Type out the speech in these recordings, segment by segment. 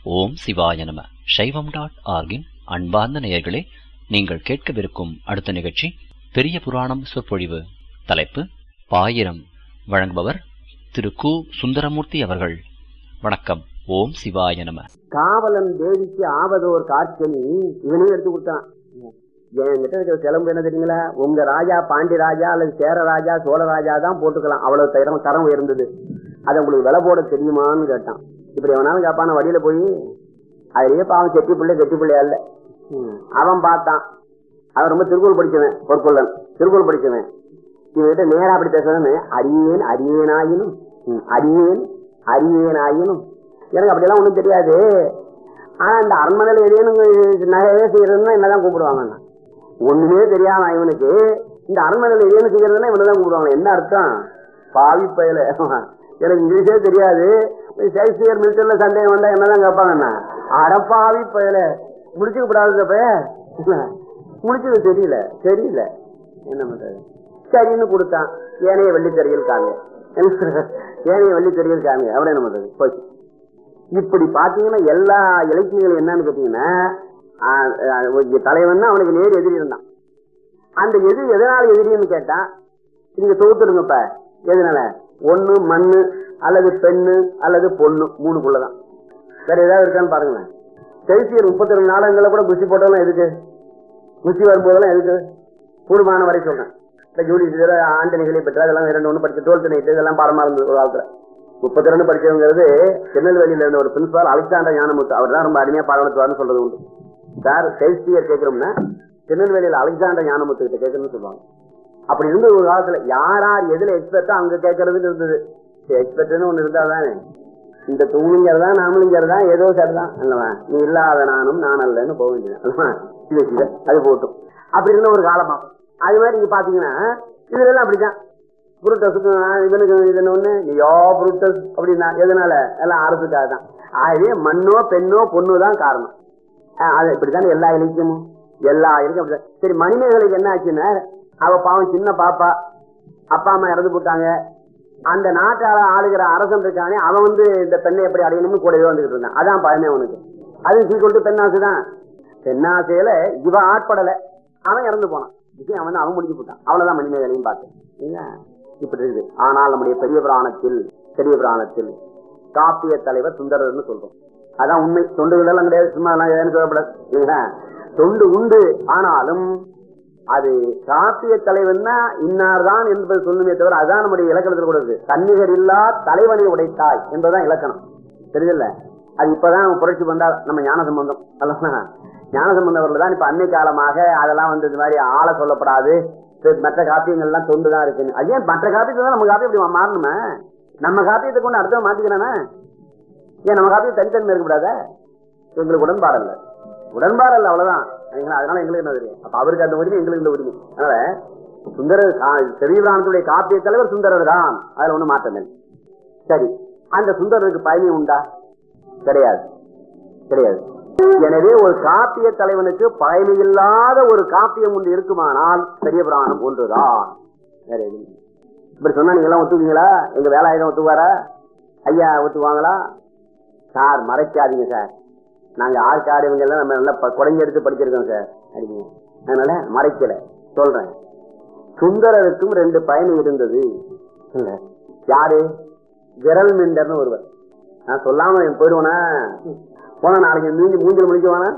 ஓம் சிவாய நம சைவம் டாட் ஆர்கின் அன்பார்ந்த நேயர்களே நீங்கள் கேட்கவிருக்கும் அடுத்த நிகழ்ச்சி பெரிய புராணம் சொற்பொழிவு தலைப்பு பாயிரம் வழங்குபவர் திரு கு சுந்தரமூர்த்தி அவர்கள் வணக்கம் ஓம் சிவாய நம காவலன் தேவிக்கு ஆவதோர் காட்சணி இவனே எடுத்து கொடுத்தான் என்கிட்ட இருக்கிற சிலம்பு என்ன தெரியுங்களா உங்க ராஜா பாண்டி ராஜா அல்லது சேர ராஜா சோழ ராஜா தான் போட்டுக்கலாம் அவ்வளவு தரம் தரம் உயர்ந்தது அதை உங்களுக்கு விலை போட தெரியுமான்னு கேட்டான் இப்படி எவனாலும் கேட்பான வழியில போய் அதுலயே பாவம் செட்டி பிள்ளை கெட்டி பிள்ளையா இல்ல அவன் பார்த்தான் அவன் ரொம்ப திருக்குறள் படிச்சவன் பொற்கொள்ளன் திருக்குறள் படிச்சவன் இவன்கிட்ட நேரா அப்படி பேசுறேன்னு அரியேன் அரியேனாயினும் ம், அரியேன் அரியேனாயினும் எனக்கு அப்படியெல்லாம் ஒண்ணும் தெரியாது ஆனா இந்த அரண்மனையில எதேனும் நகையே செய்யறதுன்னா என்னதான் கூப்பிடுவாங்க ஒண்ணுமே தெரியாம இவனுக்கு இந்த அரண்மனையில எதேனும் செய்யறதுன்னா இவனதான் கூப்பிடுவாங்க என்ன அர்த்தம் பாவி பயல எனக்கு இங்கிலீஷே தெரியாது ஷேக்ஸ்பியர் மில்டர்ல சந்தேகம் வந்தா என்னதான் கேட்பாங்கண்ணா அட பாவி பயல முடிச்சுக்க கூடாது முடிச்சது தெரியல தெரியல என்ன பண்றது சரின்னு கொடுத்தான் ஏனைய வெள்ளித்தறியல் காங்க ஏனைய வெள்ளித்தறியல் காங்க அப்புறம் என்ன பண்றது போச்சு இப்படி பாத்தீங்கன்னா எல்லா இலக்கியங்களும் என்னன்னு கேட்டீங்கன்னா ஆஹ், ஆஹ், ஒரு தலைவன் அவனுக்கு நேர் எதிரி இருந்தான் அந்த எதிரி எதனால எதிரின்னு கேட்டா நீங்க தொகுத்துருங்கப்ப எதனால ஒண்ணு மண்ணு அல்லது பெண்ணு அல்லது பொண்ணு மூணுக்குள்ளதான் வேற ஏதாவது இருக்கான்னு பாருங்களேன் செல்சியர் முப்பத்தி ரெண்டு நாடகங்களை கூட குச்சி போட்டதெல்லாம் எதுக்கு குச்சி வரும்போதெல்லாம் எதுக்கு கூடுமான வரை சொல்றேன் இந்த ஜூலி சீசர் ஆண்டனிகளை பெற்ற அதெல்லாம் ரெண்டு ஒண்ணு படிச்சு டுவெல்த் நைட்டு இதெல்லாம் பாடமா இருந்தது ஒரு காலத்துல முப்பத்தி ரெண்டு படிச்சவங்கிறது திருநெல்வேலியில இருந்த ஒரு பிரின்சிபால் அலெக்சாண்டர் ஞானமுத்து அவர் தான் ரொம்ப அருமையா பாடம் நடத்துவார்னு சொல்றது உண்டு சார் ஷேக்ஸ்பியர் கேட்கிறோம்னா திருநெல்வேலியில அலெக்சாண்டர் ஞானமுத்து கிட்ட கேட்கணும்னு சொல்லுவாங்க அப்படி இருந்த ஒரு காலத்துல யார் யார் எதுல எக்ஸ்பர்ட்டோ அங்க கேட்கறதுன்னு இருந்தது எக்ஸ்பர்ட்னு ஒண்ணு இருந்தாதானே இந்த தூணிஞ்சர் தான் நாமளிஞ்சர் தான் ஏதோ சரிதான் அல்லவா நீ இல்லாத நானும் நான் அல்லன்னு போக வேண்டியது அல்லவா இது இது, அது போட்டும் அப்படி இருந்த ஒரு காலமா அது மாதிரி நீங்க பாத்தீங்கன்னா இதுல எல்லாம் அப்படிதான் புருட்டஸுக்கு இவனுக்கு இது என்ன ஒண்ணு நீயோ புருட்டஸ் அப்படின்னா எதனால எல்லாம் அரசுக்காக தான் ஆகவே மண்ணோ பெண்ணோ பொண்ணோ தான் காரணம் ஆஹ் அது இப்படித்தானே எல்லா இலக்கியமும் எல்லா இலக்கியம் அப்படிதான். சரி மணிமேகலைக்கு என்ன ஆச்சுன்னா அவ பாவம் சின்ன பாப்பா அப்பா அம்மா இறந்து போட்டாங்க அந்த நாட்டால ஆளுகிற அரசன் இருக்கானே அவன் வந்து இந்த பெண்ணை எப்படி அடையணும்னு கூடவே வந்துகிட்டு இருந்தான் அதான் பயமே அவனுக்கு அது சீக்கிரம் பெண்ணாசு தான் பெண்ணாசையில இவ ஆட்படல அவன் இறந்து போனான் விஷயம் அவன் அவன் முடிஞ்சு போட்டான் அவ்வளவுதான் மணிமேகலையும் பார்த்தேன் சரிங்களா? இப்படி இருக்குது ஆனால் நம்முடைய பெரிய புராணத்தில் பெரிய புராணத்தில் காப்பிய தலைவர் சுந்தரர்னு சொல்றோம் அதான் உண்மை தொண்டுகள் எல்லாம் கிடையாது சும்மா எல்லாம் ஏன்னு சொல்லப்படாது சரிங்களா? தொண்டு உண்டு ஆனாலும் அது காப்பிய தலைவன்னா இன்னார்தான் என்பது சொல்லுமே தவிர அதான் நம்முடைய இலக்கணத்தில் கூட இருக்கு தன்னிகர் இல்லா தலைவனை உடைத்தாய் என்பதுதான் இலக்கணம் தெரியுதுல்ல அது இப்பதான் புரட்சி வந்தால் நம்ம ஞான சம்பந்தம் அல்லவா ஞான சம்பந்தவர்கள் தான் இப்ப அன்னை காலமாக அதெல்லாம் வந்து இந்த மாதிரி ஆள சொல்லப்படாது சரி, மற்ற காப்பியங்கள் எல்லாம் தொண்டு தான் இருக்குன்னு அது ஏன் மற்ற காப்பியத்தை தான் நம்ம காப்பி இப்படி மாறணுமே நம்ம காப்பியத்தை கொண்டு அடுத்தவன் மாத்திக்கிறானே ஏன் நம்ம காப்பியம் தனித்தன்மை இருக்கக்கூடாதா எங்களுக்கு உடன்பாடு இல்ல உடன்பாடு இல்ல அவ்வளவுதான் சரிங்களா? அதனால எங்களுக்கு என்ன தெரியும் அப்ப அவருக்கு அந்த உரிமை எங்களுக்கு இந்த உரிமை அதனால சுந்தரர் கா- பெரிய பிராணத்துடைய காப்பிய தலைவர் சுந்தரர் தான் அதுல ஒண்ணு மாற்றம் இல்லை சரி அந்த சுந்தரருக்கு பயணி உண்டா கிடையாது கிடையாது எனவே ஒரு காப்பிய தலைவனுக்கு பயணி இல்லாத ஒரு காப்பியம் ஒன்று இருக்குமானால் பெரிய புராணம் ஒன்றுதான் வேற எதுவும் இல்லை. இப்படி சொன்னா நீங்க எல்லாம் ஒத்துக்குவீங்களா எங்க வேலாயுதம் ஒத்துக்குவாரா ஐயா ஒத்துக்குவாங்களா சார் மறைக்காதீங்க சார் நாங்க ஆற்காடு இவங்க எல்லாம் நம்ம நல்லா ப- குடஞ்சி எடுத்து படிச்சிருக்கோம் சார் அப்படிங்க அதனால மறைக்கல சொல்றேன் சுந்தரருக்கும் ரெண்டு பயணி இருந்தது இல்ல. யாரு விரல் மிண்டர்னு ஒருவர் நான் சொல்லாம போயிடுவேனா போனா நாளைக்கு மூஞ்சி மூஞ்சல் முடிக்குவானா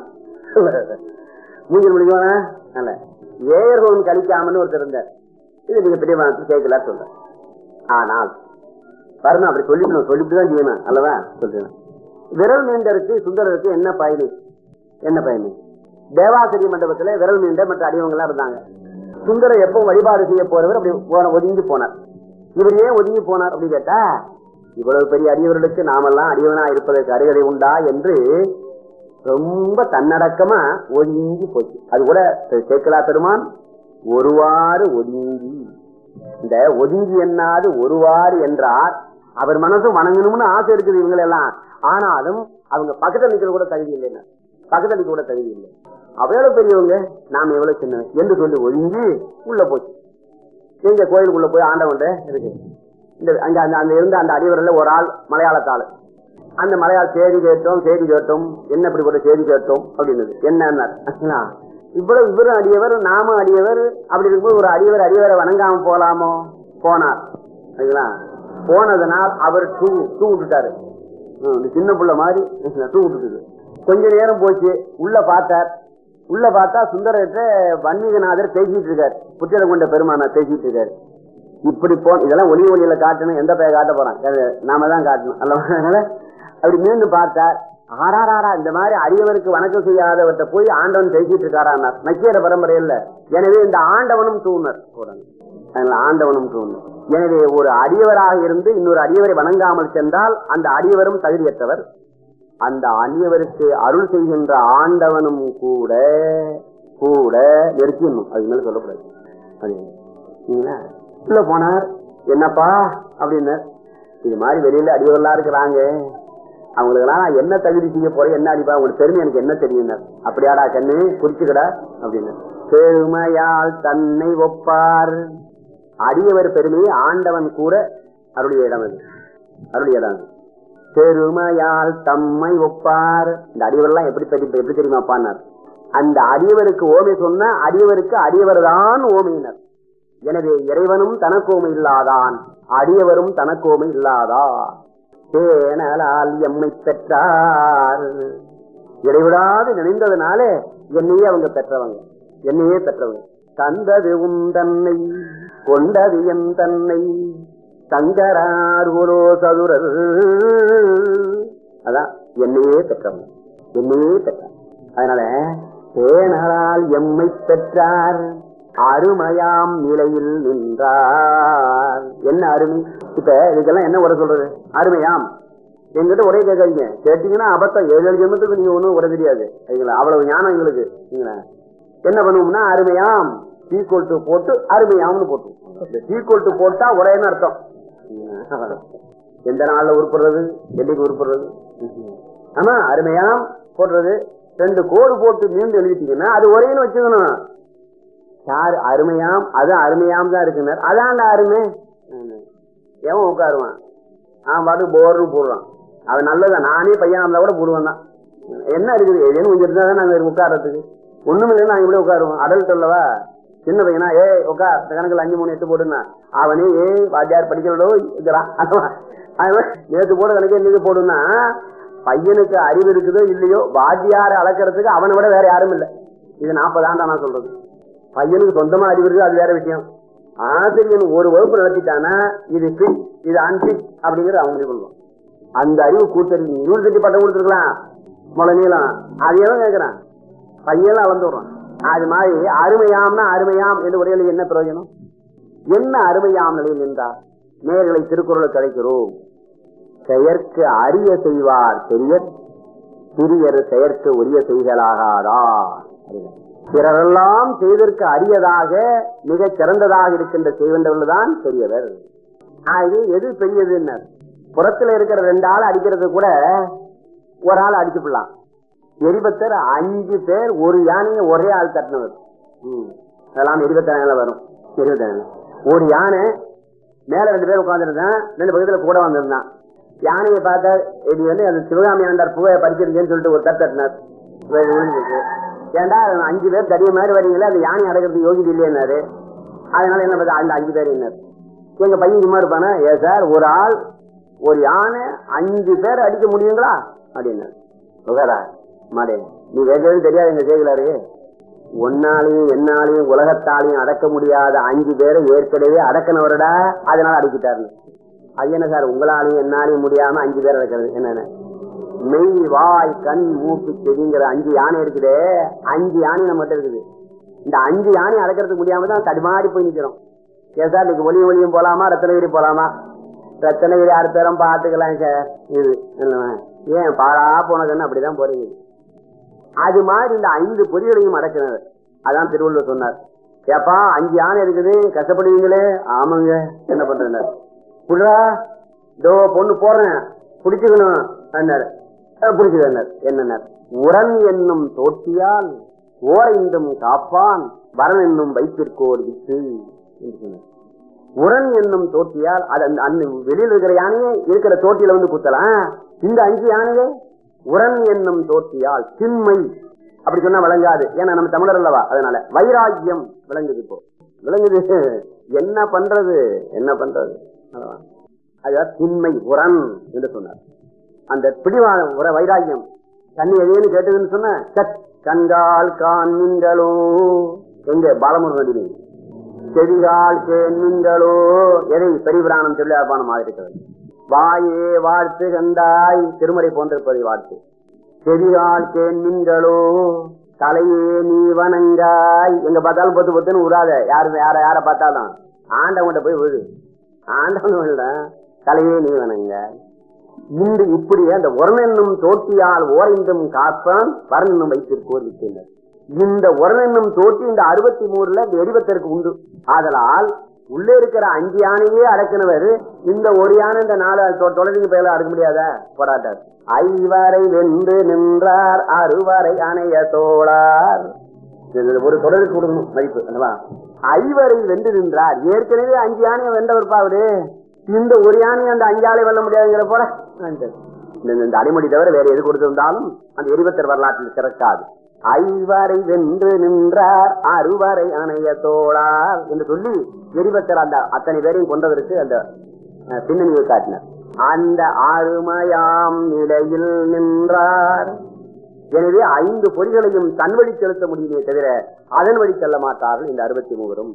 மூஞ்சல் முடிக்குவானா அல்ல ஏர்கோன் கழிக்காமன்னு ஒருத்தர் இருந்தார் இது நீங்க பெரிய கேட்கல சொல்றேன் ஆனால் வரணும் அப்படி சொல்லிக்கணும் சொல்லிட்டு தான் செய்யணும் அல்லவா சொல்றேன் விரல் மீண்டருக்கு சுந்தரருக்கு என்ன பயணி என்ன பயணி தேவாசிரி மண்டபத்துல விரல் மீண்ட மற்ற அடியவங்க இருந்தாங்க சுந்தரர் எப்போ வழிபாடு செய்ய போறவர் அப்படி போன- ஒதுங்கி போனார் இவர் ஏன் ஒதுங்கி போனார் அப்படின்னு கேட்டா இவ்வளவு பெரிய அடியவர்களுக்கு நாமெல்லாம் அடியவனா இருப்பதற்கு அருகதை உண்டா என்று ரொம்ப தன்னடக்கமா ஒதுங்கி போச்சு அது கூட சேக்கலா பெருமான் ஒருவாறு ஒதுங்கி இந்த ஒதுங்கி எண்ணாது ஒருவாறு என்றார் அவர் மனசும் வணங்கணும்னு ஆசை இருக்குது இவங்க எல்லாம் ஆனாலும் அவங்க பக்கத்துல நிக்கிற கூட தகுதி இல்லைன்னா பக்கத்துல நிக்க கூட தகுதி இல்லை அவ்வளவு பெரியவங்க நாம் எவ்வளவு சின்ன என்று சொல்லி ஒதுங்கி உள்ள போச்சு எங்க கோயிலுக்குள்ள போய் ஆண்டவன் இருக்கு இந்த அங்க அந்த அந்த இருந்த அந்த அடிவரில் ஒரு ஆள் மலையாளத்தாள் அந்த மலையாள் செய்தி கேட்டோம் செய்தி கேட்டோம் என்ன இப்படிப்பட்ட செய்தி கேட்டோம் அப்படின்னது என்ன இவ்வளவு இவரும் அடியவர் நாமும் அடியவர் அப்படி இருக்கும்போது ஒரு அடியவர் அடியவரை வணங்காம போலாமோ போனார் சரிங்களா போனதுனால் அவர் டூ டூ விட்டுட்டாரு ம், இந்த சின்ன புள்ள மாதிரி டூ விட்டுட்டு கொஞ்ச நேரம் போச்சு உள்ள பார்த்தார் உள்ள பார்த்தா சுந்தரத்தை வன்மீகநாதர் பேசிட்டு இருக்காரு புத்திர கொண்ட பெருமானார் பேசிட்டு இருக்காரு இப்படி போ இதெல்லாம் ஒளி ஒளியில காட்டணும் எந்த பைய காட்ட போறான் அது நாம தான் காட்டணும் அல்லவா அதனால அப்படி மீண்டு பார்த்தார் ஆறாராரா இந்த மாதிரி அரியவருக்கு வணக்கம் செய்யாதவர்கிட்ட போய் ஆண்டவன் பேசிட்டு இருக்காரான்னார் நக்கீர பரம்பரை இல்ல எனவே இந்த ஆண்டவனும் தூணர் போறாங்க அதனால ஆண்டவனும் தூணர் எனவே ஒரு அடியவராக இருந்து இன்னொரு அடியவரை வணங்காமல் சென்றால் அந்த அடியவரும் தகுதியற்றவர் அந்த அந்நியவருக்கு அருள் செய்கின்ற ஆண்டவனும் கூட கூட நெருக்கிடணும் அது மேல சொல்லக்கூடாது அது சரிங்களா? உள்ள போனார் என்னப்பா அப்படின்னார் இது மாதிரி வெளியில அடியவர்களா இருக்கிறாங்க அவங்களுக்கெல்லாம் நான் என்ன தகுதி செய்ய போறேன் என்ன அடிப்பா உங்களுக்கு பெருமை எனக்கு என்ன தெரியும் அப்படியாடா கண்ணு குறிச்சுக்கடா அப்படின்னு பெருமையால் தன்னை ஒப்பார் அடியவர் பெருமையை ஆண்டவன் கூற அருளிய இடம் அது அருளிய இடம் அது. பெருமையால் தம்மை ஒப்பார் இந்த அடியவர்லாம் எப்படி தெரியும் எப்படி தெரியுமாப்பான்னார் அந்த அடியவருக்கு ஓமை சொன்ன அடியவருக்கு அடியவர் தான் ஓமையினர் எனவே இறைவனும் தனக்கோமை இல்லாதான் அடியவரும் தனக்கோமை இல்லாதா தேனலால் எம்மை பெற்றார் இடைவிடாது நினைந்ததுனாலே என்னையே அவங்க பெற்றவங்க என்னையே பெற்றவங்க தந்தது உன் தன்னை கொண்டது என் தன்னை சங்கரார் குலோ சதுரர் அதான் என்னையே பெற்றவங்க என்னையே பெற்றார் அதனால தேனலால் எம்மை பெற்றார் அருமையாம் நிலையில் நின்றார் என்ன அருமை இப்ப இதுக்கெல்லாம் என்ன உரை சொல்றது அருமையாம் எங்கிட்ட ஒரே கேட்காதீங்க கேட்டீங்கன்னா அபத்தம் ஏழு ஏழு ஜென்மத்துக்கு நீங்க ஒண்ணும் உரை தெரியாது சரிங்களா அவ்வளவு ஞானம் எங்களுக்கு சரிங்களா? என்ன பண்ணுவோம்னா அருமையாம் சீக்கோல் டு போட்டு அருமையாம்னு போட்டு இந்த சீக்கோல் டு போட்டா ஒரேன்னு அர்த்தம் எந்த நாள்ல உருப்படுறது என்னைக்கு உருப்படுறது ஆமா அருமையாம் போடுறது ரெண்டு கோடு போட்டு மீண்டும் எழுதிட்டீங்கன்னா அது ஒரேன்னு வச்சுக்கணும் சார் அருமையாம் அது அருமையாம் தான் இருக்குனர் அதான் அருமை எவன் உட்காருவான் அவன் பாட்டு போர்னு போடுறான் அவன் நல்லதான் நானே பையனா இருந்தா கூட போடுவான் தான் என்ன இருக்குது ஏதேனும் கொஞ்சம் இருந்தா தான் நாங்க உட்கார்றதுக்கு ஒண்ணும் இல்லைன்னா நாங்க இப்படி உட்காருவோம் அடல்ட் அல்லவா சின்ன பையனா ஏ உட்கார் இந்த கணக்குல அஞ்சு மூணு எட்டு போடுனா அவனே ஏ வாத்தியார் படிக்கிறதோ இருக்கிறான் அவன் நேத்து போட கணக்கு இன்னைக்கு போடுனா பையனுக்கு அறிவு இருக்குதோ இல்லையோ வாத்தியார் அளக்கிறதுக்கு அவனை விட வேற யாரும் இல்லை இது நாற்பது ஆண்டா நான் சொல்றது பையனுக்கு சொந்தமா அறிவு இருக்கு அது வேற விஷயம் ஆசிரியன் ஒரு வகுப்பு நடத்திட்டானா இது ஃபிட் இது அன்பிட் அப்படிங்கறது அவங்க முடிவு பண்ணுவான் அந்த அறிவு கூட்டறிவு யூனிவர்சிட்டி பட்டம் கொடுத்துருக்கலாம் முளை நீளம் அது எவன் கேட்கிறான் பையன் அளந்து விடுறான் அது மாதிரி அருமையாம்னா அருமையாம் என்று உரையில என்ன பிரயோஜனம் என்ன அருமையாம் நிலையில் நின்றார் நேர்களை திருக்குறளை கிடைக்கிறோம் செயற்கு அரிய செய்வார் பெரியர் சிறியர் செயற்கு உரிய செய்களாகாதா பிறரெல்லாம் செய்தற்கு அரியதாக மிக சிறந்ததாக இருக்கின்ற செய்கின்றவர்கள் தான் பெரியவர் ஆக எது பெரியதுன்னு புறத்துல இருக்கிற ரெண்டு ஆள் அடிக்கிறது கூட ஒரு ஆள் அடிச்சுடலாம் எரிபத்தர் அஞ்சு பேர் ஒரு யானையை ஒரே ஆள் தட்டினவர் ம். அதெல்லாம் எரிபத்தனால வரும் எரிபத்தனால ஒரு யானை மேல ரெண்டு பேர் உட்காந்துருந்தான் ரெண்டு பக்கத்துல கூட வந்திருந்தான் யானையை பார்த்தா இது வந்து அந்த சிவகாமி ஆண்டார் புகையை படிச்சிருக்கேன்னு சொல்லிட்டு ஒரு தட்டு தட்டினார் வே- விழுந்துச்சு. ஏன்டா அஞ்சு பேர் தடிய மாதிரி வரீங்களே அந்த யானை அடக்கிறதுக்கு யோகிதை இல்லையாரு அதனால என்ன பார்த்தா அந்த அஞ்சு பேர் என்ன எங்க பையன் சும்மா இருப்பானா ஏ சார் ஒரு ஆள் ஒரு யானை அஞ்சு பேர் அடிக்க முடியுங்களா அப்படின்னாரு உகாரா மாடே நீ கேட்கறது தெரியாது எங்க செய்கலாரு ஒன்னாலையும் என்னாலையும் உலகத்தாலையும் அடக்க முடியாத அஞ்சு பேரை ஏற்கனவே அடக்கினவரடா அதனால அடிக்கிட்டாருன்னு அது என்ன சார் உங்களாலையும் என்னாலையும் முடியாம அஞ்சு பேர் அடக்கிறது என்னென்ன மெய் வாய் கண் மூக்கு செடிங்கிற அஞ்சு யானை இருக்குதே அஞ்சு யானை நம்மகிட்ட இருக்குது இந்த அஞ்சு யானை அடக்கிறதுக்கு முடியாம தான் தடுமாறி போய் நிக்கிறோம் ஏன் சார் இன்னைக்கு ஒளியும் ஒளியும் போலாமா ரத்தனகிரி போலாமா ரத்தனகிரி அடுத்த தரம் பார்த்துக்கலாம் சார் இது இல்லைவா? ஏன் பாழா போனதுன்னு அப்படிதான் போறீங்க அது மாதிரி இந்த ஐந்து பொறிகளையும் அடக்கினது அதான் திருவள்ளுவர் சொன்னார் ஏப்பா அஞ்சு யானை இருக்குது கஷ்டப்படுவீங்களே ஆமாங்க என்ன பண்றேன் புடா இதோ பொண்ணு போறேன் பிடிச்சுக்கணும் என்னாரு பிடிச்சது என்ன உரன் என்னும் தோட்டியால் ஓரைந்தும் காப்பான் வரன் என்னும் வைத்திருக்கோர் வித்து என்று சொன்னார் உரன் என்னும் தோட்டியால் அது அந்த அந்த வெளியில் இருக்கிற யானையே இருக்கிற தோட்டியில வந்து குத்தலாம் இந்த அஞ்சு யானையே உரன் என்னும் தோட்டியால் திண்மை அப்படி சொன்னா விளங்காது ஏன்னா நம்ம தமிழர் அல்லவா அதனால வைராக்கியம் விளங்குது இப்போ விளங்குது என்ன பண்றது என்ன பண்றது அதான். அதான் திண்மை உரன் என்று சொன்னார் அந்த பிடிவாதம் உர வைராக்கியம் தண்ணி எதையும் கேட்டதுன்னு சொன்ன சத் கண்கால் காண்மீன்களோ எங்க பாலமுருகன் செடிகால் கேண்மீன்களோ எதை பெரியபிராணம் சொல்லி மாதிரி இருக்கிறது வாயே வாழ்த்து கண்டாய் திருமறை போன்றிருப்பதை வாழ்த்து செடிகால் கேண்மீன்களோ தலையே நீ வணங்காய் எங்க பார்த்தாலும் பொத்து பொத்துன்னு விடாத யாரு யார யார பார்த்தாலும் ஆண்டவன்கிட்ட போய் விழு ஆண்டவன் விழ தலையே நீ வணங்காய் இன்று இப்படி அந்த உரமென்னும் தோட்டியால் ஓரைந்தும் காப்பான் வரணும் வைத்திருக்கோர் விட்டனர் இந்த உரமென்னும் தோட்டி இந்த அறுபத்தி மூணுல இந்த எரிபத்திற்கு உண்டு ஆதலால் உள்ளே இருக்கிற அஞ்சு யானையே அடக்கினவர் இந்த ஒரு யானை இந்த நாலு தொ- தொலைவிங்க பேர்ல அடக்க முடியாதா போராட்டார் ஐவரை வென்று நின்றார் அறுவரை அணைய தோளார் இது ஒரு தொடருக்கு கொடுக்கணும் மதிப்பு அல்லவா ஐவரை வென்று நின்றார் ஏற்கனவே அஞ்சு யானையை வென்றவர் பாவரு இந்த ஒரு யானையை அந்த அஞ்சாலை வெல்ல முடியாதுங்கிற போல இந்த- இந்த அடிமொழி தவிர வேற எது கொடுத்திருந்தாலும் அந்த எரிபத்தர் வரலாற்றில் சிறக்காது ஐவரை வென்று நின்றார் அறுவரை அணைய தோளார் என்று சொல்லி எரிபத்தர் அந்த அத்தனை பேரையும் கொண்டதற்கு அந்த அஹ், பின்னணியை காட்டினார் அந்த அருமையாம் நிலையில் நின்றார் எனவே ஐந்து பொறிகளையும் தன் வழி செலுத்த முடியுமே தவிர அதன் வழி செல்ல மாட்டார்கள் இந்த அறுபத்தி மூவரும்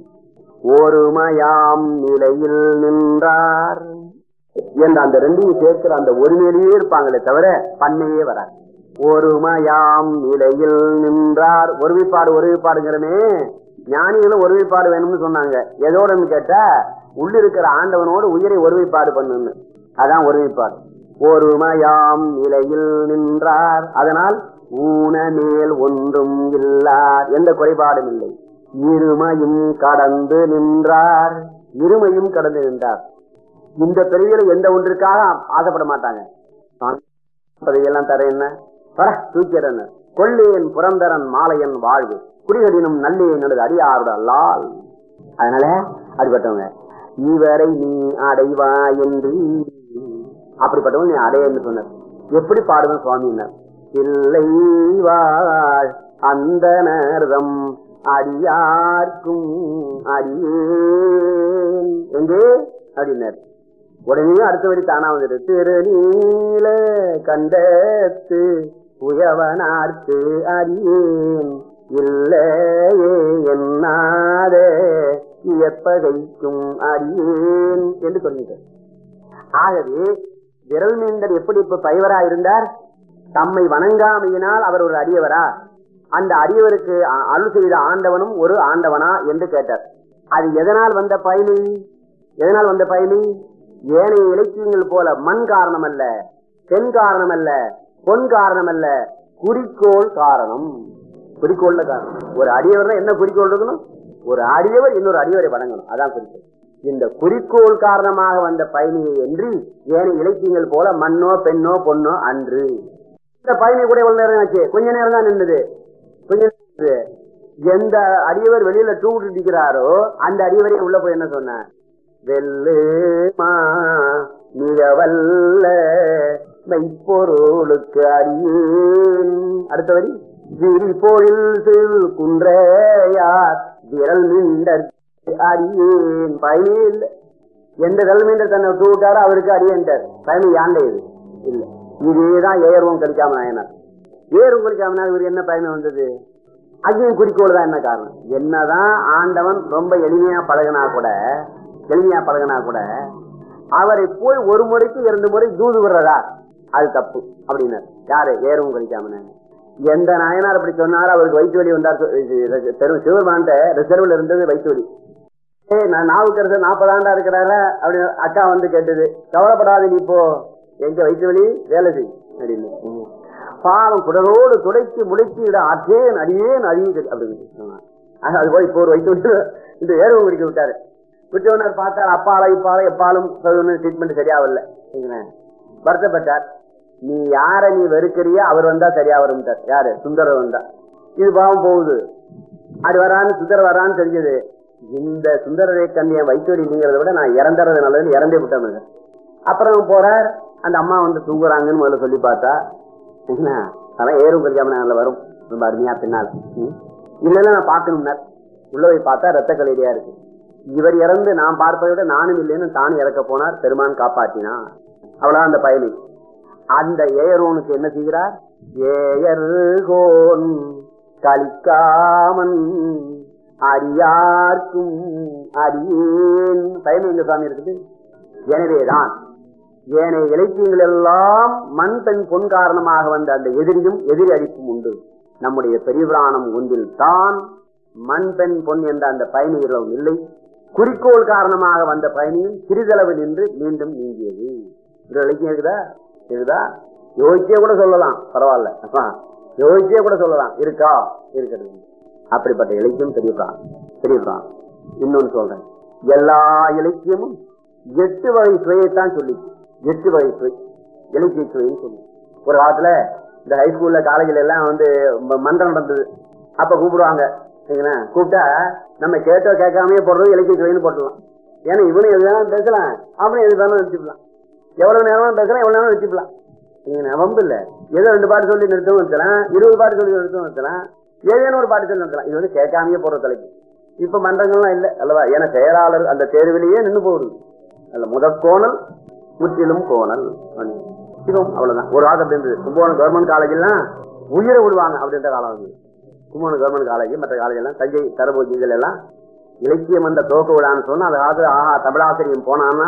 ஒருமையாம் நிலையில் நின்றார் என்ற அந்த ரெண்டையும் சேர்க்கிற அந்த ஒருமையிலேயே இருப்பாங்களே தவிர பண்ணையே வராது ஒருமையாம் நிலையில் நின்றார் ஒருமைப்பாடு ஒருமைப்பாடுங்கிறமே ஞானிகளும் ஒருமைப்பாடு வேணும்னு சொன்னாங்க எதோடன்னு கேட்டா உள்ளிருக்கிற ஆண்டவனோடு உயிரை ஒருமைப்பாடு பண்ணுன்னு அதான் ஒருமைப்பாடு ஒருமையாம் நிலையில் நின்றார் அதனால் ஊன மேல் ஒன்றும் இல்லார் எந்த குறைபாடும் இல்லை இருமையும் கடந்து நின்றார் இருமையும் கடந்து நின்றார் இந்த பிறவியில எந்த ஒன்றிற்காக ஆசைப்பட மாட்டாங்க நான் பதவியெல்லாம் தர என்ன வர தூக்கிறன் கொள்ளேன் புறந்தரன் மாலையன் வாழ்வு குடிகடினும் நல்லேன் எனது அடியாரோட அல்லால் அதனால அப்படிப்பட்டவங்க இவரை நீ அடைவா என்று அப்படிப்பட்டவங்க நீ அடையன்னு சொன்னார் எப்படி பாடுவேன் சுவாமியினர் இல்லை வாழ் அந்த நேரம் அடியார்க்கும் அடியேன் எங்கே அப்படின்னார் உடனே அடுத்த வரி தானா வந்துட்டு திருநீல கண்டத்து உயவனார்க்கு அறியேன் இல்லையே என்னாத எப்பகைக்கும் அறியேன் என்று சொல்லிட்டார் ஆகவே விரல் மீண்டர் எப்படி இப்ப பைவரா இருந்தார் தம்மை வணங்காமையினால் அவர் ஒரு அடியவரா அந்த அடியவருக்கு அ- அருள் செய்த ஆண்டவனும் ஒரு ஆண்டவனா என்று கேட்டார் அது எதனால் வந்த பயனி எதனால் வந்த பயனி ஏனைய இலக்கியங்கள் போல மண் காரணம் அல்ல பெண் காரணம் அல்ல பொன் காரணம் அல்ல குறிக்கோள் காரணம் குறிக்கோள்ல காரணம் ஒரு அடியவர்னா என்ன குறிக்கோள் இருக்கணும் ஒரு அடியவர் இன்னொரு அடியவரை வணங்கணும் அதான் குறிக்கோள் இந்த குறிக்கோள் காரணமாக வந்த பயணியை என்று ஏனைய இலக்கியங்கள் போல மண்ணோ பெண்ணோ பொண்ணோ அன்று இந்த பயணி கூட எவ்வளவு நேரம் ஆச்சு கொஞ்ச நேரம் தான் நின்றுது கொஞ்ச நேரம் நின்னுது. எந்த அடியவர் வெளியில தூங்கிட்டு இருக்கிறாரோ அந்த அடியவரை உள்ள போய் என்ன சொன்ன வெல்லுமா மிக வல்ல மெய்ப்பொருளுக்கு அறியேன் அடுத்த வரி விரி பொழில் சிறு குன்றையார் விரல் நின்ற அறியேன் பயனே இல்லை எந்த கல்மீன்ற தன்னை தூட்டாரோ அவருக்கு அடியன்றார் பயணி யாண்டே இது இல்ல இதேதான் ஏறுவோம் கழிக்காம நாயனார் ஏறும் கழிக்காம இவர் என்ன பயணம் வந்தது அங்கேயும் குறிக்கோள் தான் என்ன காரணம் என்னதான் ஆண்டவன் ரொம்ப எளிமையா பழகினா கூட எளிமையா பழகினா கூட அவரை போய் ஒரு முறைக்கு இரண்டு முறை தூது விடுறதா அது தப்பு அப்படின்னாரு யாரு ஏறும் கழிக்காம எந்த நாயனார் அப்படி சொன்னாரோ அவருக்கு வயிற்று வலி வந்தார் பெரும் சிவருமான்ட்ட ரிசர்வ்ல இருந்தது வயிற்று வலி ஏய் நான் நாவுக்கரசர் நாற்பதாண்டா இருக்கிறாரா அப்படின்னு அக்கா வந்து கேட்டது கவலைப்படாத நீ இப்போ எங்க வயிற்று வலி வேலை செய் அப்படின்னு ம். பாவம் குடலோடு துடைத்து முடைத்து இட ஆற்றேன் அடியேன் அடியுது அப்படின்னு சொன்னான். ஆக, அது போய் இப்போ ஒரு வயிற்று விட்டு இந்த ஏர்வம் குடிக்க விட்டாரு விட்டவனர் பார்த்தார் அப்பாலை இப்பாலை எப்பாலும் ட்ரீட்மெண்ட் சரியாகல வருத்தப்பட்டார் நீ யார நீ வெறுக்கிறியோ அவர் வந்தா சரியா வரும் யாரு சுந்தரர் வந்தா இது பாவம் போகுது அது வரான்னு சுந்தர வரான்னு தெரிஞ்சது இந்த சுந்தரரை கண்ணிய வைத்தோடிங்கிறத விட நான் இறந்துறது நல்லதுன்னு இறந்தே விட்டேன் அப்புறம் போறார் அந்த அம்மா வந்து தூங்குறாங்கன்னு முதல்ல சொல்லி பார்த்தா என்ன அதான் ஏறும் கல்யாணம் வரும் ரொம்ப அருமையா பின்னால் ம். இல்லைன்னா நான் பார்க்கணும்னார் உள்ள போய் பார்த்தா ரத்த கலையிலையா இருக்கு இவர் இறந்து நான் பார்ப்பதை விட நானும் இல்லைன்னு தானும் இறக்க போனார் பெருமான் காப்பாற்றினார் அவ்வளவுதான் அந்த பயணி அந்த ஏயரோனுக்கு என்ன செய்கிறார் ஏயர்கோன் கலிக்காமன் அடியார்க்கும் அடியேன் பயணம் எங்க சாமி இருக்குது எனவேதான் ஏனைய இலக்கியங்கள் எல்லாம் மண் பெண் பொன் காரணமாக வந்த அந்த எதிரியும் எதிரி அடிப்பும் உண்டு நம்முடைய பெரிய புராணம் ஒன்றில் தான் மண் பெண் பொன் என்ற அந்த பயணிகளும் இல்லை குறிக்கோள் காரணமாக வந்த பயணியும் சிறிதளவு நின்று மீண்டும் நீங்கியது இது இலக்கியம் இருக்குதா இருக்குதா யோசிச்சே கூட சொல்லலாம் பரவாயில்ல அப்பா, யோசிச்சே கூட சொல்லலாம் இருக்கா இருக்கிறது அப்படிப்பட்ட இலக்கியம் பெரிய புராணம் பெரிய புராணம் இன்னொன்னு சொல்றேன் எல்லா இலக்கியமும் எட்டு வகை சுவையைத்தான் சொல்லிச்சு எட்டு வகை சுவை இலக்கிய சுவைன்னு சொல்லி ஒரு காலத்துல இந்த ஹைஸ்கூல்ல காலேஜ்ல எல்லாம் வந்து ம- மன்றம் நடந்தது அப்ப கூப்பிடுவாங்க சரிங்களா கூப்பிட்டா நம்ம கேட்டோ கேட்காமயே போடுறது இலக்கிய சுவைன்னு போட்டுடலாம் ஏன்னா இவனும் எது வேணாலும் பேசலாம் அவனும் எது வேணாலும் வச்சுக்கலாம் எவ்வளவு நேரம் பேசலாம் எவ்வளவு நேரம் வச்சுக்கலாம் சரிங்களா வம்பு இல்ல ஏதோ ரெண்டு பாட்டு சொல்லி நிறுத்தவும் நிறுத்தலாம் இருபது பாட்டு சொல்லி நிறுத்தவும் நிறுத்தலாம் ஏதேனும் ஒரு பாட்டு சொல்லி நிறுத்தலாம் இது வந்து கேட்காமயே போடுற தலைப்பு இப்ப மன்றங்கள்லாம் இல்ல அல்லவா ஏன்னா செயலாளர் அந்த தேர்விலேயே நின்னு போகுது அல்ல முதற் கோணல் முற்றிலும் கோணல் சிவம் அவ்வளவுதான் ஒரு வாரம் அப்படி இருந்தது கும்பகோணம் கவர்மெண்ட் காலேஜ் எல்லாம் உயிரை விடுவாங்க அப்படின்ற காலம் வந்து கும்பகோணம் கவர்மெண்ட் காலேஜ் மற்ற காலேஜ் எல்லாம் தஞ்சை தரபூஜி இதுல எல்லாம் இலக்கியம் அந்த துவக்க விழான்னு சொன்னா அந்த காலத்துல ஆஹா தமிழாசிரியம் போனான்னா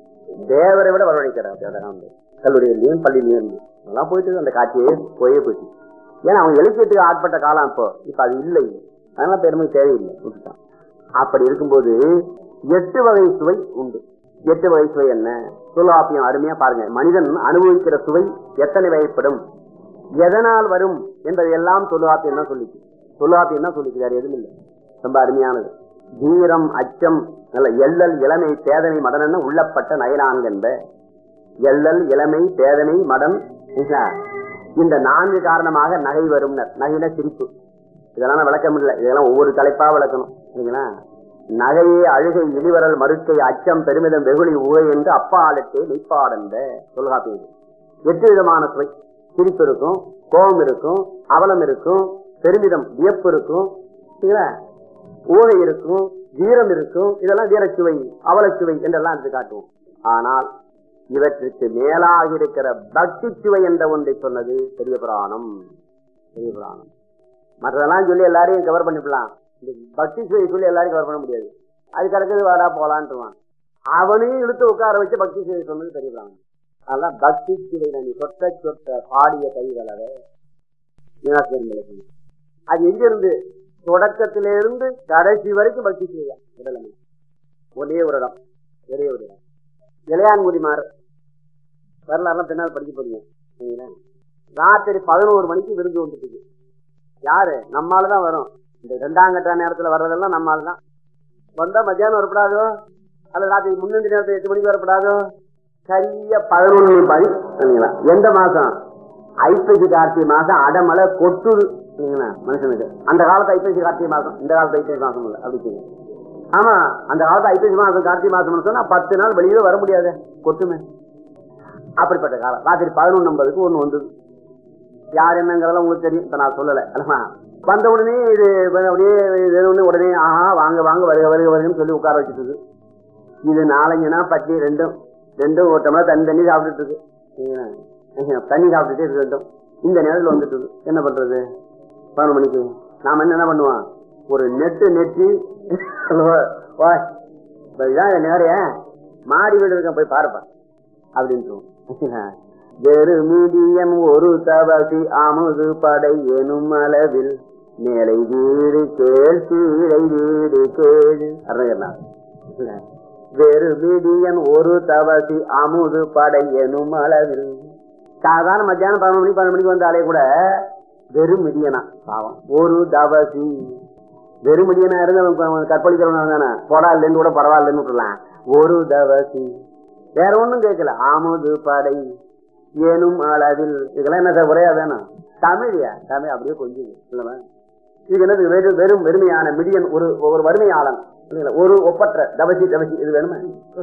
தேவரை விட வரவழைக்கிறார் அந்த காலத்துல. கல்லூரியிலையும் பள்ளியிலையும் இருந்து அதெல்லாம் போயிட்டு அந்த காட்சியே போயே போயிட்டு ஏன்னா அவங்க இலக்கியத்துக்கு ஆட்பட்ட காலம் இப்போ இப்ப அது இல்லை அதனால பெருமை தேவையில்லை விட்டுட்டான் அப்படி இருக்கும்போது எட்டு வகை சுவை உண்டு எட்டு வகை சுவை என்ன தொல்காப்பியம் அருமையா பாருங்க மனிதன் அனுபவிக்கிற சுவை எத்தனை வகைப்படும் எதனால் வரும் என்பதை எல்லாம் தொல்காப்பியம் தான் சொல்லிச்சு தொல்காப்பியம் தான் சொல்லிச்சு வேற எதுவும் இல்லை ரொம்ப அருமையானது தீரம் அச்சம் நல்ல எள்ளல் இளமை பேதனை மடன உள்ளப்பட்ட நயனான் என்ப எள்ளல் இளமை பேதனை மடன் என்ன? இந்த நான்கு காரணமாக நகை வரும் நகையில சிரிப்பு இதெல்லாம் நான் விளக்கம் இல்லை இதெல்லாம் ஒவ்வொரு தலைப்பா விளக்கணும் சரிங்களா நகையே அழுகை இழிவரல் மறுக்கை அச்சம் பெருமிதம் வெகுளி உகை என்று அப்பாலத்தே மெய்ப்பாடந்த தொல்காப்பியம் இது. எட்டு விதமான சுவை சிரிப்பு இருக்கும் கோபம் இருக்கும் அவலம் இருக்கும் பெருமிதம் வியப்பு இருக்கும் சரிங்களா ஊழை இருக்கும் வீரம் இருக்கும் இதெல்லாம் வீரச்சுவை அவலச்சுவை என்றெல்லாம் எடுத்து காட்டுவோம் ஆனால் இவற்றுக்கு மேலாக இருக்கிற பக்தி சுவை என்ற ஒன்றை சொன்னது பெரிய புராணம் பெரிய புராணம் மற்றதெல்லாம் சொல்லி எல்லாரையும் கவர் பண்ணிவிடலாம் இந்த பக்தி சுவை சொல்லி எல்லாரையும் கவர் பண்ண முடியாது அது கிடக்குது வாடா போலான்ட்டுவான் அவனையும் இழுத்து உட்கார வச்சு பக்தி சுவை சொன்னது பெரிய புராணம் அதெல்லாம் பக்தி சுவை நீ சொட்ட சொட்ட பாடிய கைகளவே மீனாட்சி அது எங்க இருந்து தொடக்கத்திலிருந்து கடைசி வரைக்கும் பக்தி செய்யலாம் உடலமை ஒரே ஒரு இடம் ஒரே ஒரு இடம் இளையான்குடி மாறு வரலாறுலாம் பின்னால் படிக்க போறீங்க சரிங்களா? ராத்திரி பதினோரு மணிக்கு விருந்து வந்துட்டு யாரு நம்மால தான் வரும் இந்த ரெண்டாம் கட்ட நேரத்துல வர்றதெல்லாம் நம்மால தான் வந்தா மத்தியானம் வரப்படாதோ அல்ல ராத்திரி முன்னெண்டு நேரத்துல எட்டு மணிக்கு வரப்படாதோ சரியா பதினொன்று மணி சரிங்களா? எந்த மாசம் ஐப்பசி கார்த்திகை மாசம் அடமலை கொட்டுது சரிங்களா? மனுஷனுக்கு அந்த காலத்து ஐப்பசி கார்த்திகை மாசம் இந்த காலத்து ஐப்பசி மாசம் இல்ல அப்படி சொல்லுங்க. ஆமா அந்த காலத்து ஐப்பசி மாசம் கார்த்திகை மாசம்னு சொன்னா பத்து நாள் வெளியே வர முடியாது கொட்டுமே அப்படிப்பட்ட காலம் ராத்திரி பதினொன்று ஐம்பதுக்கு ஒண்ணு வந்தது யார் என்னங்கிறதெல்லாம் உங்களுக்கு தெரியும் இப்ப நான் சொல்லல அல்லவா? வந்த உடனே இது அப்படியே இது ஒண்ணு உடனே ஆஹா வாங்க வாங்க வருக வருக வருகன்னு சொல்லி உட்கார வச்சுட்டு இது நாலஞ்சுனா பட்டி ரெண்டும் ரெண்டும் ஒரு டம்ளர் தண்ணி தண்ணி சாப்பிட்டுட்டு இருக்கு சரிங்களா? தண்ணி சாப்பிட்டுட்டே இருக்கு ரெண்டும் இந்த நேரத்தில் வந்துட்டு இருக்கு. என்ன பண்றது பதினொரு மணிக்கு நாம என்ன என்ன பண்ணுவோம் ஒரு நெட்டு நெட்டி வா இப்ப இதான் நேரம் மாடி வீடு இருக்க போய் பாருப்பா அப்படின்ட்டு வெறுமிடியன் ஒரு தவசி அமுது படை எனும் அளவில் மேலை வீடு கேள் கீழை வீடு கேளு அருணகிரிநாத் வெறுமிடியன் ஒரு தவசி அமுது படை எனும் அளவில் சாதாரண மத்தியானம் பதினொரு மணிக்கு பன்னெண்டு மணிக்கு வந்தாலே கூட வெறும் மிடியனா பாவம் ஒரு தவசி வெறும் மிடியனா இருந்து கற்பழிக்கிறவன் தானே போடா இல்லைன்னு கூட பரவாயில்லன்னு விட்டுலாம் ஒரு தவசி வேற ஒண்ணும் கேட்கல ஆமுது படை ஏனும் அளவில் இதெல்லாம் என்ன சார் உரையா வேணும் தமிழியா தமிழ் அப்படியே கொஞ்சம் இல்லவா இது என்னது வெறும் வெறும் வெறுமையான மிடியன் ஒரு ஒரு வறுமையாளன் இல்லைங்களா? ஒரு ஒப்பற்ற தவசி தவசி இது வேணுமா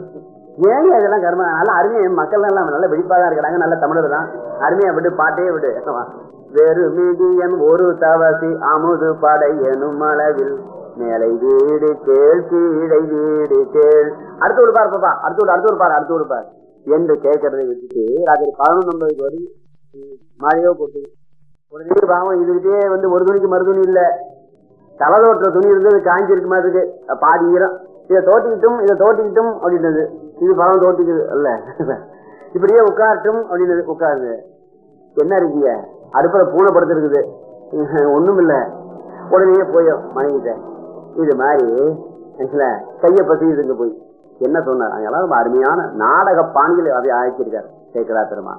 ஏன் இதெல்லாம் கர்ம நல்லா அருமையா மக்கள் எல்லாம் நல்ல வெடிப்பா தான் இருக்கிறாங்க நல்ல தமிழர் தான் அருமையா விடு பாட்டே விடு வேறு மீடியன் ஒரு தவசி அமுது படை எனும் அளவில் மேலை வீடு கேள் கீழை வீடு கேள் அடுத்து ஒரு பார் பாப்பா அடுத்து ஒரு அடுத்து ஒரு பார் அடுத்து ஒரு பார் என்று கேட்கறதை வச்சுட்டு ராத்திரி பதினொன்று ஐம்பதுக்கு வரும் மழையோ போட்டு உடனே பாவம் இதுகிட்டே வந்து ஒரு துணிக்கு மறு துணி இல்ல தலதோட்டுற துணி இருந்தது காஞ்சி இருக்கு மாதிரி இருக்கு பாதி ஈரம் இதை தோட்டிக்கிட்டும் இதை தோட்டிக்கிட்டும் அப்படின்றது இது பழம் தோட்டிக்குது அல்ல இப்படியே உட்காரட்டும் அப்படின்றது உட்காருது என்ன இருக்கீங்க அடுப்புல பூனை படுத்திருக்குது ஒண்ணும் இல்ல உடனே போய் மனைவிட்ட இது மாதிரி என்ன, கைய பசிக்குதுங்க போய் என்ன சொன்னார் அங்கெல்லாம் ரொம்ப அருமையான நாடக பாணியில் அதை ஆக்கியிருக்காரு சேக்கரா பெருமா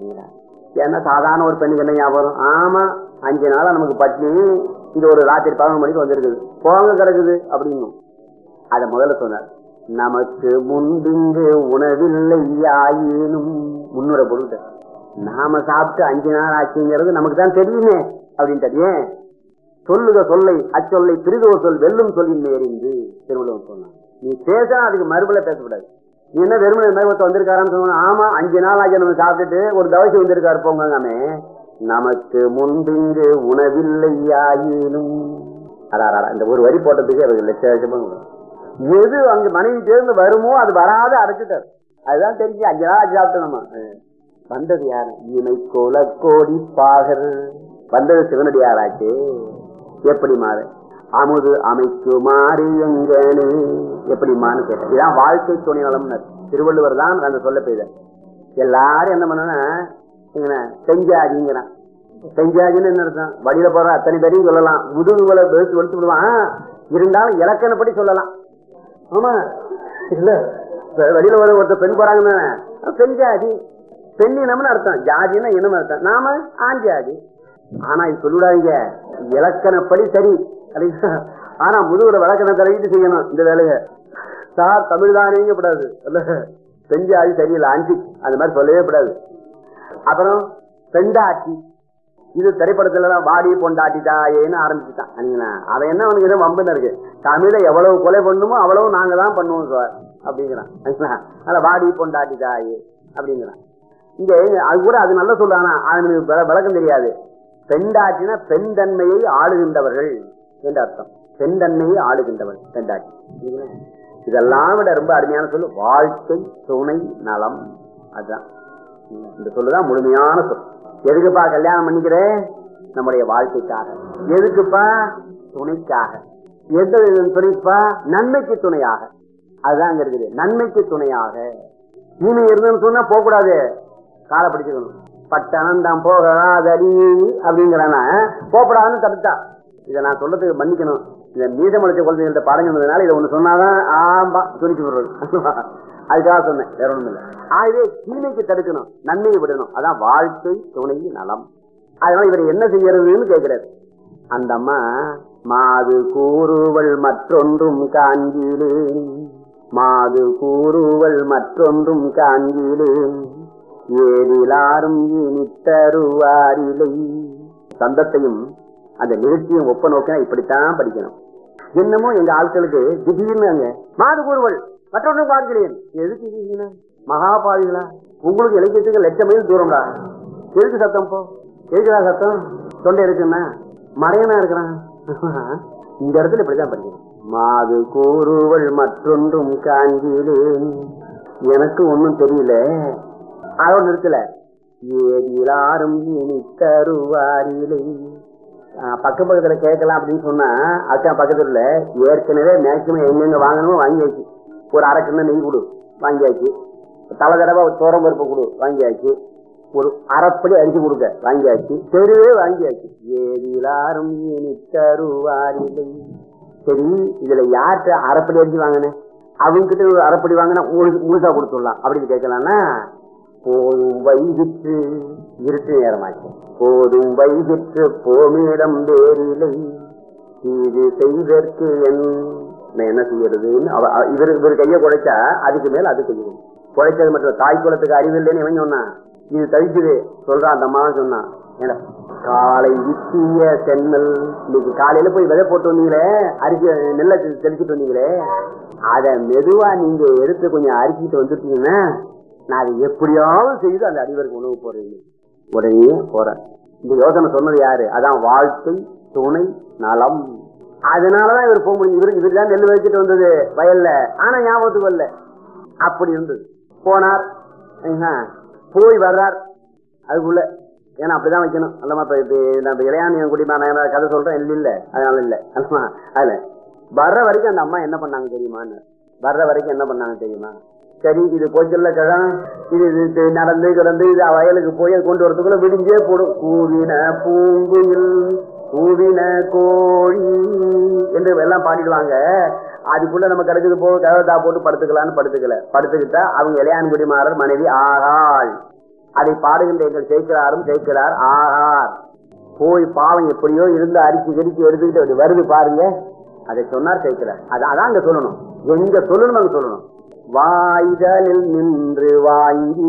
ஏன்னா சாதாரண ஒரு பெண்ணுக்கு என்ன ஞாபகம் ஆமா அஞ்சு நாளா நமக்கு பட்டினி இது ஒரு ராத்திரி பதினொரு மணிக்கு வந்திருக்குது போங்க கிடக்குது அப்படின்னும் அத முதல்ல சொன்னார் நமக்கு முன்பிங்கு உணவில்லை ஆயினும் முன்னுரை பொருள் நாம சாப்பிட்டு அஞ்சு நாள் ஆச்சுங்கிறது நமக்கு தான் தெரியுமே அப்படின்ட்டு ஏன் சொல்லுக சொல்லை அச்சொல்லை பிரிதோர் சொல் வெல்லும் சொல்லின் எறிந்து திருவள்ளுவர் சொன்னான் நீ பேசினா அதுக்கு மறுபல பேசக்கூடாது நீ என்ன வெறுமனை மேகத்தை வந்திருக்காரான்னு சொன்னா ஆமா அஞ்சு நாள் ஆச்சு நம்ம சாப்பிட்டுட்டு ஒரு தவசி வந்திருக்காரு போங்காமே நமக்கு முன்பிங்கு உணவில்லை ஆயினும் அடாடா இந்த ஒரு வரி போட்டதுக்கு அவருக்கு லட்ச லட்சமா வரும். எது அங்க மனைவி தேர்ந்து வருமோ அது வராத அடைச்சிட்டார் அதுதான் தெரிஞ்சு அஞ்சு நாள் ஆச்சு சாப்பிட்டு நம்ம அஹ். வந்தது யாரு இமை கோல கோடி பாகர் வந்தது சிவனடியாராச்சு எப்படி மாறு அமுது அமைக்குமாறு எங்கனு எப்படி மாறு கேட்டேன் இதான் வாழ்க்கை துணை நலம்னு திருவள்ளுவர் தான் அந்த சொல்ல பெய்த எல்லாரும் என்ன பண்ணனா செஞ்சாதிங்கிறான் செஞ்சாதின்னு என்ன அர்த்தம் வழியில போற அத்தனை பேரையும் சொல்லலாம் முதுகுகளை வெளுத்து வெளுத்து விடுவான் இருந்தாலும் இலக்கணப்படி சொல்லலாம் ஆமா இல்ல இப்ப வெளியில ஒரு ஒருத்தர் பெண் போறாங்கன்னு பெண் ஜாதி பெண்ணினம்னு அர்த்தம் ஜாதின்னா இனம் அர்த்தம் நாம ஆண் ஜாதி ஆனா இது சொல்லிவிடாதீங்க இலக்கணப்படி சரி அப்படின்னா ஆனா முதுகுல விளக்கணம் தலையிட்டு செய்யணும் இந்த வேலையை சார் தமிழ் தானேங்க கூடாது இல்ல பெண் ஜாதி சரியில்லை ஆண்டி அந்த மாதிரி சொல்லவே கூடாது அப்புறம் பெண்டாட்டி இது திரைப்படத்துல எல்லாம் வாடி பொண்டாட்டிட்டாயேன்னு ஆரம்பிச்சுட்டான் சரிங்களா அவன் என்ன அவனுக்கு ஏதோ வம்புன்னு இருக்கு தமிழை எவ்வளவு கொலை பண்ணுமோ அவ்வளவு நாங்க தான் பண்ணுவோம் சார் அப்படிங்கிறான் சரிங்களா? அத வாடி பொண்டாட்டிட்டாயே அப்படிங்கிறான் இங்க அது கூட அது நல்ல சொல்றானா அவனுக்கு விள- விளக்கம் தெரியாது பெண்டாட்டினா பெண் தன்மையை ஆளுகின்றவர்கள் என்று அர்த்தம் பெண் தன்மையை ஆளுகின்றவள் பெண்டாட்டி சரிங்களா? இதெல்லாம் விட ரொம்ப அருமையான சொல்லு வாழ்க்கை துணை நலம் அதுதான் இந்த சொல்லுதான் முழுமையான சொல் எதுக்குப்பா கல்யாணம் பண்ணிக்கிறேன் நம்முடைய வாழ்க்கைக்காக எதுக்குப்பா துணைக்காக எந்த துணைப்பா நன்மைக்கு துணையாக அதுதான் அங்க இருக்குது நன்மைக்கு துணையாக தீமை இருந்ததுன்னு சொன்னா போக கூடாது காலை பிடிச்சுக்கணும் பட்டணம் தான் போகாதடி அப்படிங்கிறானா போகக்கூடாதுன்னு தடுத்தா இதை நான் சொல்றதுக்கு மன்னிக்கணும் இந்த மீதமுளைச்ச குழந்தைகள்ட்ட பாடம் சொன்னதுனால இதை ஒண்ணு சொன்னாதான் ஆம்பா துணிச்சு விடுறது அதுக்காக சொன்னேன் வேற ஒண்ணும் இல்லை ஆகவே தீமைக்கு தடுக்கணும் நன்மையை விடணும் அதான் வாழ்க்கை துணை நலம் அதனால இவர் என்ன செய்யறதுன்னு கேட்கிறாரு அந்த அம்மா மாது கூறுவள் மற்றொன்றும் காண்கிலேன் மாது கூறுவள் மற்றொன்றும் காண்கிலேன் ஏதிலாரும் இனி தருவாரிலை சந்தத்தையும் அந்த நிகழ்ச்சியும் ஒப்ப நோக்கினா இப்படித்தான் படிக்கணும் என்னமோ எங்க ஆட்களுக்கு திடீர்னு அங்க மாது கூறுவள் மற்றொன்றும் பார்க்கிறேன் எதுக்கு இருக்கீங்க மகாபாவிகளா உங்களுக்கு இலக்கியத்துக்கு லட்சம் மைல் தூரம்டா எதுக்கு சத்தம் போ எதுக்குடா சத்தம் தொண்டை இருக்குன்னா மறையனா இருக்கிறான் இந்த இடத்துல இப்படிதான் படிக்கணும் மாது கூறுவள் மற்றொன்றும் காண்கிறேன் எனக்கு ஒண்ணும் தெரியல அதோட நிறுத்தல ஏதிலாரும் இனி தருவாரிலை ஆஹ் பக்க பக்கத்துல கேட்கலாம் அப்படின்னு சொன்னா அக்கா பக்கத்துல ஏற்கனவே மேக்சிமம் எங்கெங்க வாங்கணுமோ வாங்கியாச்சு ஒரு அரை கிண்ண நெய் கொடு வாங்கியாச்சு தலை தடவை தோரம் பருப்பு கொடு வாங்கியாச்சு ஒரு அரைப்படி அரிசி கொடுக்க வாங்கியாச்சு தெருவே வாங்கியாச்சு ஏதிலாரும் இனி தருவாரிலை சரி இதுல யார்கிட்ட அரைப்படி அரிசி வாங்கினேன் அவங்க கிட்ட ஒரு அரைப்படி வாங்கினா உங்களுக்கு முழுசா கொடுத்துடலாம் அப்படின்னு கேட்கலாம்னா போதும் வைகிற்று இருட்டு நேரமாச்சு போதும் வைகிற்று போமிடம் வேறிலை இது செய்தற்கு என் நான் என்ன செய்யறதுன்னு அவ- அவ- இவர் இவர் கையை குழைச்சா அதுக்கு மேல அது செய்யணும் குழைச்சது மட்டும் தாய் குலத்துக்கு அறிவு இல்லைன்னு இவன் சொன்னான் இது தவிக்குது சொல்றான் அந்த அம்மா சொன்னான் ஏன்னா காலை வித்திய சென்னல் இன்னைக்கு காலையில போய் விதை போட்டு வந்தீங்களே அரிசி நெல்லை தெ- தெளிச்சிட்டு வந்தீங்களே அத மெதுவா நீங்க எடுத்து கொஞ்சம் அரிச்சிட்டு வந்துட்டீங்கன்னா நான் அதை எப்படியாவது செய்து அந்த அடிவருக்கு உணவு போடுறீங்க உடனே போறேன் இந்த யோசனை சொன்னது யாரு அதான் வாழ்க்கை துணை நலம் அதனாலதான் இவர் போக முடியும் இவர் இவர் தான் நெல் வச்சுட்டு வந்தது வயல்ல ஆனா ஞாபகத்துக்கு வரல அப்படி இருந்தது போனார் ஆஹா, போய் வர்றார் அதுக்குள்ள ஏன்னா அப்படிதான் வைக்கணும் அல்லமா இப்ப இப்ப நம்ம இளையாணியம் குடிமா நான் என்ன கதை சொல்றேன் இல்ல இல்ல அதனால இல்ல அல்லமா அதுல வர்ற வரைக்கும் அந்த அம்மா என்ன பண்ணாங்க தெரியுமான்னு வர்ற வரைக்கும் என்ன பண்ணாங்க தெரியுமா சரி இது போச்சல்ல கிழம் இது இது இது நடந்து கிடந்து இது வயலுக்கு போய் அது கொண்டு வரதுக்குள்ள விடிஞ்சே போடும் கூவின பூங்குயில் கூவின கோழி என்று எல்லாம் பாடிடுவாங்க அதுக்குள்ள நம்ம கிடக்குது போ கதவத்தா போட்டு படுத்துக்கலாம்னு படுத்துக்கல படுத்துக்கிட்டா அவங்க இளையான்குடி மாறர் மனைவி ஆகாள் அதை பாடுகின்ற எங்கள் சேர்க்கிறாரும் சேர்க்கிறார் ஆகார் போய் பாவம் எப்படியோ இருந்து அரிச்சு கரிச்சு எடுத்துக்கிட்டு அப்படி வருது பாருங்க அதை சொன்னார் சேர்க்கிறார் அதான் அதான் அங்க சொல்லணும் எங்க சொல்லணும் அங்க சொல்லணும் வாய்தலில் நின்று வாங்கி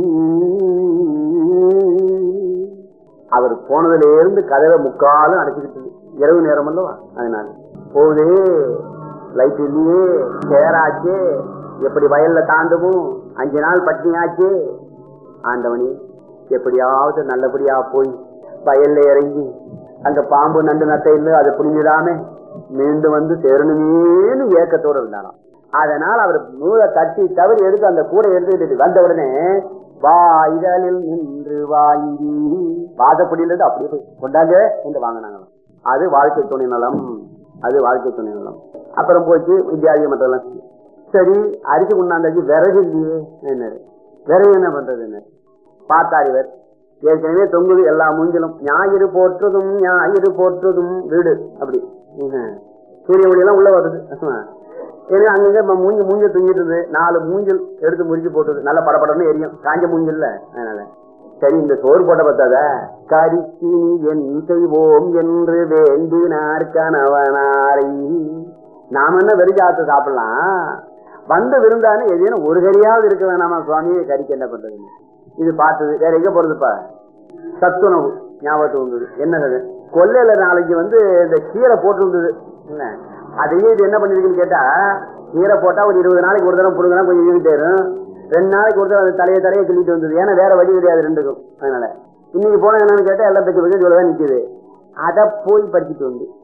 அவர் போனதுல இருந்து கதவை முக்காலும் அடைச்சுக்கிட்டு இரவு நேரம் அல்லவா அதனால போகுதே லைட் இல்லையே சேராச்சே எப்படி வயல்ல தாண்டவும் அஞ்சு நாள் பட்டினியாச்சே ஆண்டவனே எப்படியாவது நல்லபடியா போய் வயல்ல இறங்கி அங்க பாம்பு நண்டு நட்டை இல்லை அதை புரிஞ்சிடாம மீண்டும் வந்து சேரணுமேனு ஏக்கத்தோடு இருந்தாராம் அதனால் அவர் நூலை தட்டி தவறி எடுத்து அந்த கூடை எடுத்துக்கிட்டு வந்த உடனே வா இதழில் நின்று வாங்கி வாசப்படியிலிருந்து அப்படியே போய் கொண்டாங்க என்று வாங்கினாங்களாம் அது வாழ்க்கை துணை நலம் அது வாழ்க்கை துணை நலம் அப்புறம் போச்சு வித்யாதி மற்றெல்லாம் சரி அரிசி கொண்டாந்தாச்சு விறகு இல்லையே என்ன விறகு என்ன பண்றது என்ன பார்த்தார் இவர் ஏற்கனவே தொங்குது எல்லா மூஞ்சிலும் ஞாயிறு போற்றுதும் ஞாயிறு போற்றுதும் வீடு அப்படி ம்ஹும். சூரிய ஒளியெல்லாம் உள்ள வருது ஏன்னா அங்கங்க ம- மூஞ்சி மூஞ்ச தூங்கிட்டு இருந்தது நாலு மூஞ்சல் எடுத்து முறிச்சு போட்டது நல்ல படபடன்னு எரியும் காஞ்ச மூஞ்சல்ல அதனால சரி இந்த சோறு போட்ட பத்தாத கரிக்கினி என் செய்வோம் என்று வேண்டினார் கணவனாரை நாம என்ன வெறிஜாத்து சாப்பிடலாம் வந்த விருந்தானே எதேனும் ஒரு கறியாவது இருக்க வேணாமா சுவாமி கறிக்கு என்ன பண்றதுன்னு இது பார்த்தது வேற எங்க போறதுப்பா சத்துணவு ஞாபகத்துக்கு வந்தது என்னது கொல்லையில நாளைக்கு வந்து இந்த கீரை போட்டு இருந்தது என்ன அதையே இது என்ன பண்ணிருக்குன்னு கேட்டா கீரை போட்டா ஒரு இருபது நாளைக்கு ஒரு தடவை புடுங்கினா கொஞ்சம் இழுக்கிட்டே இருக்கும் ரெண்டு நாளைக்கு ஒரு தடவை அந்த தலையை தலையை கிள்ளிட்டு வந்தது ஏன்னா வேற வழி கிடையாது ரெண்டுக்கும் அதனால இன்னைக்கு போன என்னன்னு கேட்டா எல்லாம் பெற்று பெற்று தான் நிக்குது அதை போய் படிச்சுட்டு வந்து